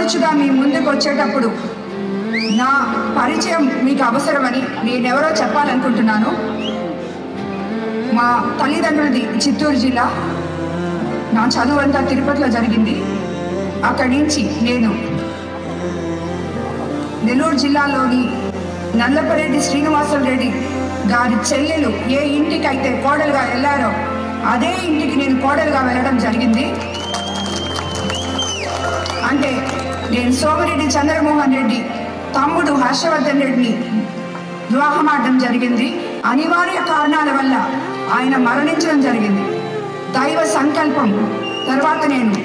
ఆడపడుచుగా మీ ముందుకు వచ్చేటప్పుడు నా పరిచయం మీకు అవసరమని నేనెవరో చెప్పాలనుకుంటున్నాను మా తల్లిదండ్రులది చిత్తూరు జిల్లా నా చదువు అంతా తిరుపతిలో జరిగింది అక్కడి నుంచి నేను నెల్లూరు జిల్లాలోని నల్లపరెడ్డి శ్రీనివాసులు రెడ్డి గారి చెల్లెలు ఏ ఇంటికి అయితే కోడలుగా వెళ్ళారో అదే ఇంటికి నేను కోడలుగా వెళ్ళడం జరిగింది అంటే నేను సోమిరెడ్డి చంద్రమోహన్ రెడ్డి తమ్ముడు హర్షవర్ధన్ రెడ్డిని వివాహమాడడం జరిగింది అనివార్య కారణాల వల్ల ఆయన మరణించడం జరిగింది దైవ సంకల్పం తర్వాత నేను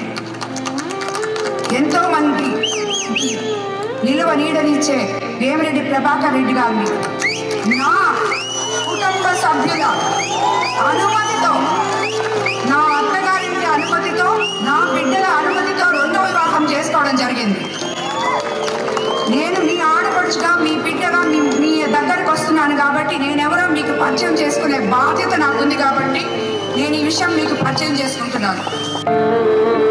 ఎంతో మంది నిలువ నీడనిచ్చే వేమిరెడ్డి ప్రభాకర్ రెడ్డి గారిని నా కుటుంబ సభ్యుల అనుమతితో నా అత్తగారింటి అనుమతితో నా బిడ్డల అనుమతితో రెండో వివాహం చేసుకోవడం జరిగింది నేను మీ ఆడపడుచుగా మీ బిడ్డగా మీ మీ దగ్గరకు వస్తున్నాను కాబట్టి నేనెవరో మీకు పరిచయం చేసుకునే బాధ్యత నాకుంది కాబట్టి నేను ఈ విషయం మీకు పరిచయం చేసుకుంటున్నాను